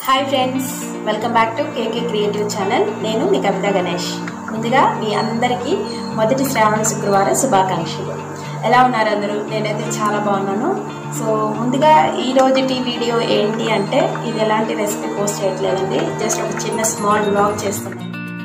hi friends welcome back to KK creative channel నేను మీ కవిత గణేష్ ముందుగా మీ అందరికీ మొదటి శ్రావణ శుక్రవారం శుభాకాంక్షలు ఎలా ఉన్నారు అందరూ నేనైతే చాలా బాగున్నాను సో ముందుగా ఈ రోజుటి వీడియో ఏంటి అంటే ఇది ఎలాంటి రెసిపీ పోస్ట్ చేయట్లేదండి జస్ట్ ఒక చిన్న స్మాల్ బ్లాగ్ చేస్తున్నాను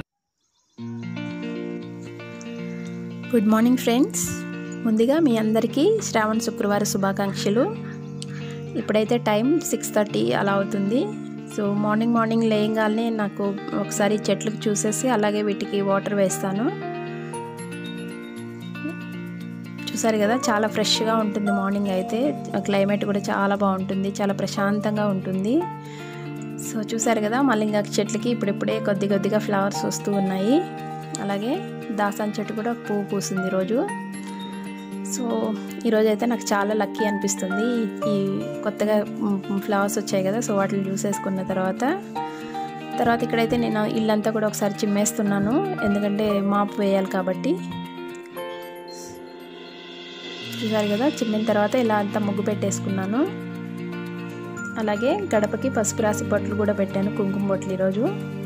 గుడ్ మార్నింగ్ ఫ్రెండ్స్ ముందుగా మీ అందరికీ శ్రావణ శుక్రవారం శుభాకాంక్షలు ఇప్పుడైతే టైం సిక్స్ థర్టీ అలా అవుతుంది సో మార్నింగ్ మార్నింగ్ లేయంగానే నాకు ఒకసారి చెట్లకు చూసేసి అలాగే వీటికి వాటర్ వేస్తాను చూసారు కదా చాలా ఫ్రెష్గా ఉంటుంది మార్నింగ్ అయితే క్లైమేట్ కూడా చాలా బాగుంటుంది చాలా ప్రశాంతంగా ఉంటుంది సో చూసారు కదా మళ్ళీ ఇంకా చెట్లకి ఇప్పుడిప్పుడే కొద్ది కొద్దిగా ఫ్లవర్స్ వస్తూ ఉన్నాయి అలాగే దాసాన్ చెట్టు కూడా పువ్వు పూసింది ఈరోజు సో ఈరోజు అయితే నాకు చాలా లక్కీ అనిపిస్తుంది ఈ కొత్తగా ఫ్లవర్స్ వచ్చాయి కదా సో వాటిని చూసేసుకున్న తర్వాత తర్వాత ఇక్కడైతే నేను ఇల్లంతా కూడా ఒకసారి చిమ్మేస్తున్నాను ఎందుకంటే మాపు వేయాలి కాబట్టి చూసారు కదా చిమ్మిన తర్వాత ఇలా అంతా ముగ్గు పెట్టేసుకున్నాను అలాగే గడపకి పసుపు రాసి బొట్లు కూడా పెట్టాను కుంకుమ బొట్లు ఈరోజు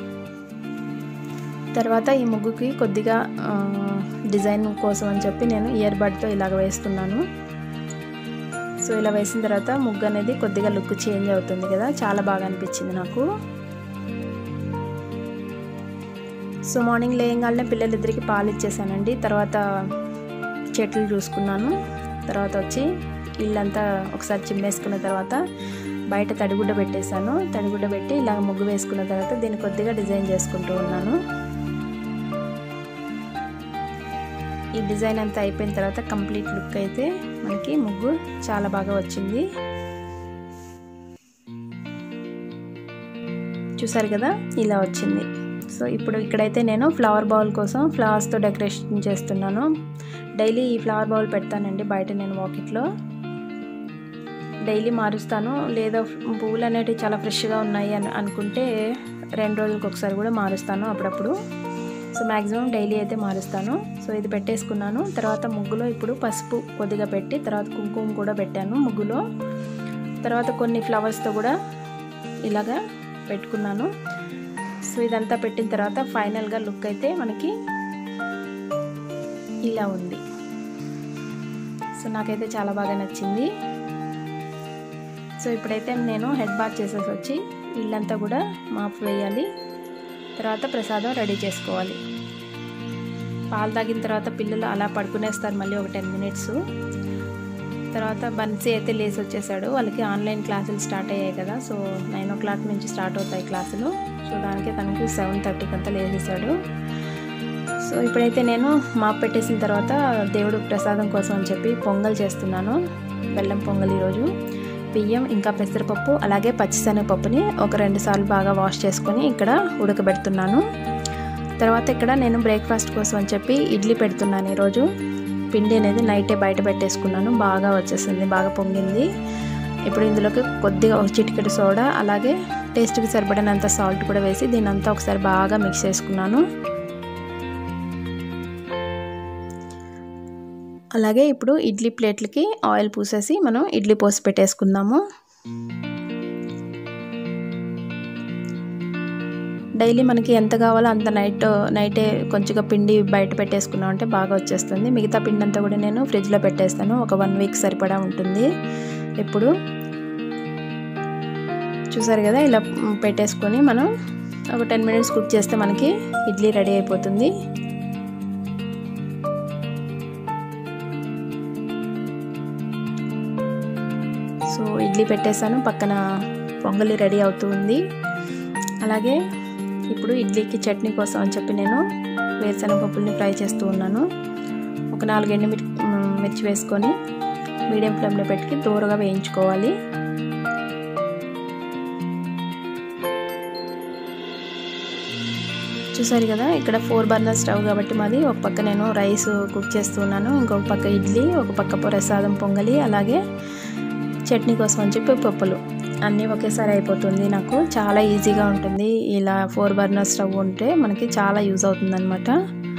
తర్వాత ఈ ముగ్గుకి కొద్దిగా డిజైన్ కోసం అని చెప్పి నేను ఇయర్ బడ్తో ఇలాగ వేస్తున్నాను సో ఇలా వేసిన తర్వాత ముగ్గు అనేది కొద్దిగా లుక్ చేంజ్ అవుతుంది కదా చాలా బాగా అనిపించింది నాకు సో మార్నింగ్ లేయంగానే పిల్లలిద్దరికి పాలు ఇచ్చేసానండి తర్వాత చెట్లు చూసుకున్నాను తర్వాత వచ్చి ఇల్లంతా ఒకసారి చిమ్మేసుకున్న తర్వాత బయట తడిగుడ్డ పెట్టేశాను తడిగుడ్డ పెట్టి ఇలా ముగ్గు వేసుకున్న తర్వాత దీన్ని కొద్దిగా డిజైన్ చేసుకుంటూ ఉన్నాను ఈ డిజైన్ అంతా అయిపోయిన తర్వాత కంప్లీట్ లుక్ అయితే మనకి ముగ్గు చాలా బాగా వచ్చింది చూసారు కదా ఇలా వచ్చింది సో ఇప్పుడు ఇక్కడైతే నేను ఫ్లవర్ బౌల్ కోసం ఫ్లవర్స్తో డెకరేషన్ చేస్తున్నాను డైలీ ఈ ఫ్లవర్ బౌల్ పెడతానండి బయట నేను వాకిట్లో డైలీ మారుస్తాను లేదా పువ్వులు అనేటివి చాలా ఫ్రెష్గా ఉన్నాయి అని అనుకుంటే రెండు రోజులకు ఒకసారి కూడా మారుస్తాను అప్పుడప్పుడు సో మ్యాక్సిమం డైలీ అయితే మారుస్తాను సో ఇది పెట్టేసుకున్నాను తర్వాత ముగ్గులో ఇప్పుడు పసుపు కొద్దిగా పెట్టి తర్వాత కుంకుమ కూడా పెట్టాను ముగ్గులో తర్వాత కొన్ని ఫ్లవర్స్తో కూడా ఇలాగా పెట్టుకున్నాను సో ఇదంతా పెట్టిన తర్వాత ఫైనల్గా లుక్ అయితే మనకి ఇలా ఉంది సో నాకైతే చాలా బాగా నచ్చింది సో ఇప్పుడైతే నేను హెడ్ బాత్ చేసేసి వచ్చి ఇల్లంతా కూడా మాపు వేయాలి తర్వాత ప్రసాదం రెడీ చేసుకోవాలి పాలు తాగిన తర్వాత పిల్లలు అలా పడుకునేస్తారు మళ్ళీ ఒక టెన్ మినిట్స్ తర్వాత బన్సీ అయితే లేసి వచ్చేసాడు వాళ్ళకి ఆన్లైన్ క్లాసులు స్టార్ట్ అయ్యాయి కదా సో నైన్ ఓ క్లాక్ నుంచి స్టార్ట్ అవుతాయి క్లాసులు సో దానికి తనకి సెవెన్ థర్టీకి అంతా లేసేసాడు సో ఇప్పుడైతే నేను మాపు పెట్టేసిన తర్వాత దేవుడు ప్రసాదం కోసం అని చెప్పి పొంగల్ చేస్తున్నాను బెల్లం పొంగల్ ఈరోజు బియ్యం ఇంకా పెసరపప్పు అలాగే పచ్చిశనగపప్పుని ఒక రెండు సార్లు బాగా వాష్ చేసుకొని ఇక్కడ ఉడకబెడుతున్నాను తర్వాత ఇక్కడ నేను బ్రేక్ఫాస్ట్ కోసం అని చెప్పి ఇడ్లీ పెడుతున్నాను ఈరోజు పిండి అనేది నైటే బయట పెట్టేసుకున్నాను బాగా వచ్చేసింది బాగా పొంగింది ఇప్పుడు ఇందులోకి కొద్దిగా ఒక చిటికెడు సోడా అలాగే టేస్ట్కి సరిపడినంత సాల్ట్ కూడా వేసి దీని అంతా ఒకసారి బాగా మిక్స్ చేసుకున్నాను అలాగే ఇప్పుడు ఇడ్లీ ప్లేట్లకి ఆయిల్ పూసేసి మనం ఇడ్లీ పోసి పెట్టేసుకుందాము డైలీ మనకి ఎంత కావాలో అంత నైట్ నైటే కొంచెంగా పిండి బయట పెట్టేసుకున్నాం అంటే బాగా వచ్చేస్తుంది మిగతా పిండి అంతా కూడా నేను ఫ్రిడ్జ్లో పెట్టేస్తాను ఒక వన్ వీక్ సరిపడా ఉంటుంది ఎప్పుడు చూసారు కదా ఇలా పెట్టేసుకొని మనం ఒక టెన్ మినిట్స్ కుక్ చేస్తే మనకి ఇడ్లీ రెడీ అయిపోతుంది సో ఇడ్లీ పెట్టేశాను పక్కన పొంగలి రెడీ అవుతూ ఉంది అలాగే ఇప్పుడు ఇడ్లీకి చట్నీ కోసం అని చెప్పి నేను వేరుశనగ పప్పుల్ని ఫ్రై చేస్తూ ఉన్నాను ఒక నాలుగు ఎండు మిర్చి వేసుకొని మీడియం ఫ్లేమ్లో పెట్టి దూరగా వేయించుకోవాలి చూసారు కదా ఇక్కడ ఫోర్ బర్నర్ స్టవ్ కాబట్టి మాది ఒక పక్క నేను రైస్ కుక్ చేస్తున్నాను ఇంకొక పక్క ఇడ్లీ ఒక పక్క ప్రసాదం పొంగలి అలాగే చట్నీ కోసం అని చెప్పి పప్పులు అన్నీ ఒకేసారి అయిపోతుంది నాకు చాలా ఈజీగా ఉంటుంది ఇలా ఫోర్ బర్నర్ స్టవ్ ఉంటే మనకి చాలా యూజ్ అవుతుంది అనమాట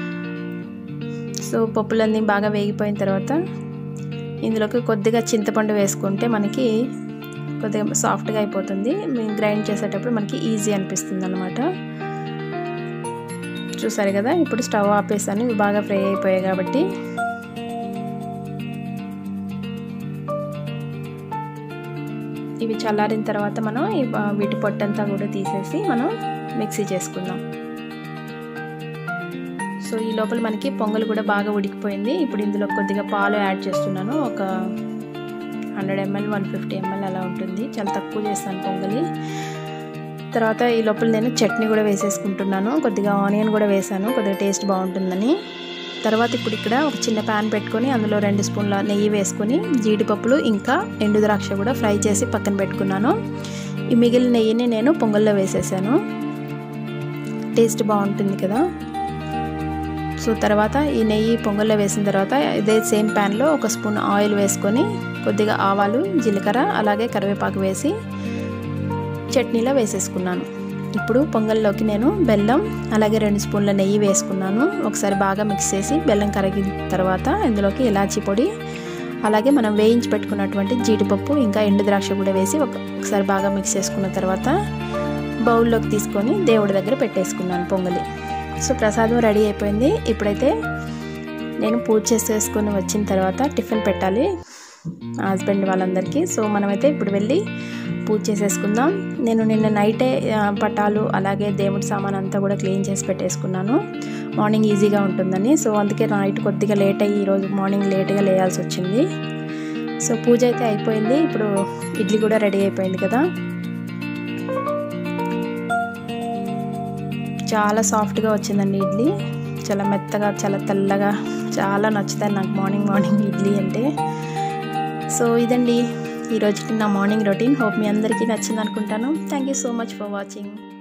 సో పప్పులన్నీ బాగా వేగిపోయిన తర్వాత ఇందులోకి కొద్దిగా చింతపండు వేసుకుంటే మనకి కొద్దిగా సాఫ్ట్గా అయిపోతుంది మేము గ్రైండ్ చేసేటప్పుడు మనకి ఈజీ అనిపిస్తుంది అనమాట చూసారు కదా ఇప్పుడు స్టవ్ ఆపేసాను ఇవి బాగా ఫ్రై అయిపోయాయి కాబట్టి ఇవి చల్లారిన తర్వాత మనం వీటి పొట్టంతా కూడా తీసేసి మనం మిక్సీ చేసుకుందాం సో ఈ లోపల మనకి పొంగల్ కూడా బాగా ఉడికిపోయింది ఇప్పుడు ఇందులో కొద్దిగా పాలు యాడ్ చేస్తున్నాను ఒక hundred ML one fifty ML అలా ఉంటుంది చాలా తక్కువ చేస్తాను పొంగలి తర్వాత ఈ లోపల నేను చట్నీ కూడా వేసేసుకుంటున్నాను కొద్దిగా ఆనియన్ కూడా వేసాను కొద్దిగా టేస్ట్ బాగుంటుందని తర్వాత ఇప్పుడు ఇక్కడ ఒక చిన్న ప్యాన్ పెట్టుకొని అందులో రెండు స్పూన్ల నెయ్యి వేసుకొని జీడిపప్పులు ఇంకా ఎండు ద్రాక్ష కూడా ఫ్రై చేసి పక్కన పెట్టుకున్నాను ఈ మిగిలిన నెయ్యిని నేను పొంగల్లో వేసేసాను టేస్ట్ బాగుంటుంది కదా సో తర్వాత ఈ నెయ్యి పొంగల్లో వేసిన తర్వాత ఇదే సేమ్ ప్యాన్లో ఒక స్పూన్ ఆయిల్ వేసుకొని కొద్దిగా ఆవాలు జీలకర్ర అలాగే కరివేపాకు వేసి చట్నీలో వేసేసుకున్నాను ఇప్పుడు పొంగల్లోకి నేను బెల్లం అలాగే రెండు స్పూన్ల నెయ్యి వేసుకున్నాను ఒకసారి బాగా మిక్స్ చేసి బెల్లం కరిగిన తర్వాత ఇందులోకి ఇలాచీ పొడి అలాగే మనం వేయించి పెట్టుకున్నటువంటి జీడిపప్పు ఇంకా ఎండు ద్రాక్ష కూడా వేసి ఒకసారి బాగా మిక్స్ చేసుకున్న తర్వాత బౌల్లోకి తీసుకొని దేవుడి దగ్గర పెట్టేసుకున్నాను పొంగలి సో ప్రసాదం రెడీ అయిపోయింది ఇప్పుడైతే నేను పూజ చేసేసుకొని వచ్చిన తర్వాత టిఫిన్ పెట్టాలి హస్బెండ్ వాళ్ళందరికీ సో మనమైతే ఇప్పుడు వెళ్ళి పూజ చేసేసుకుందాం నేను నిన్న నైటే పటాలు అలాగే దేవుడి సామాన్ అంతా కూడా క్లీన్ చేసి పెట్టేసుకున్నాను మార్నింగ్ ఈజీగా ఉంటుందని సో అందుకే నైట్ కొద్దిగా లేట్ అయ్యి ఈరోజు మార్నింగ్ లేట్గా లేయాల్సి వచ్చింది సో పూజ అయితే అయిపోయింది ఇప్పుడు ఇడ్లీ కూడా రెడీ అయిపోయింది కదా చాలా సాఫ్ట్గా వచ్చిందండి ఇడ్లీ చాలా మెత్తగా చాలా తెల్లగా చాలా నచ్చుతాయి నాకు మార్నింగ్ మార్నింగ్ ఇడ్లీ అంటే సో ఇదండి ఈరోజుకి నా మార్నింగ్ రొటీన్ హోప్ మీ అందరికీ నచ్చింది అనుకుంటాను thank you so much for watching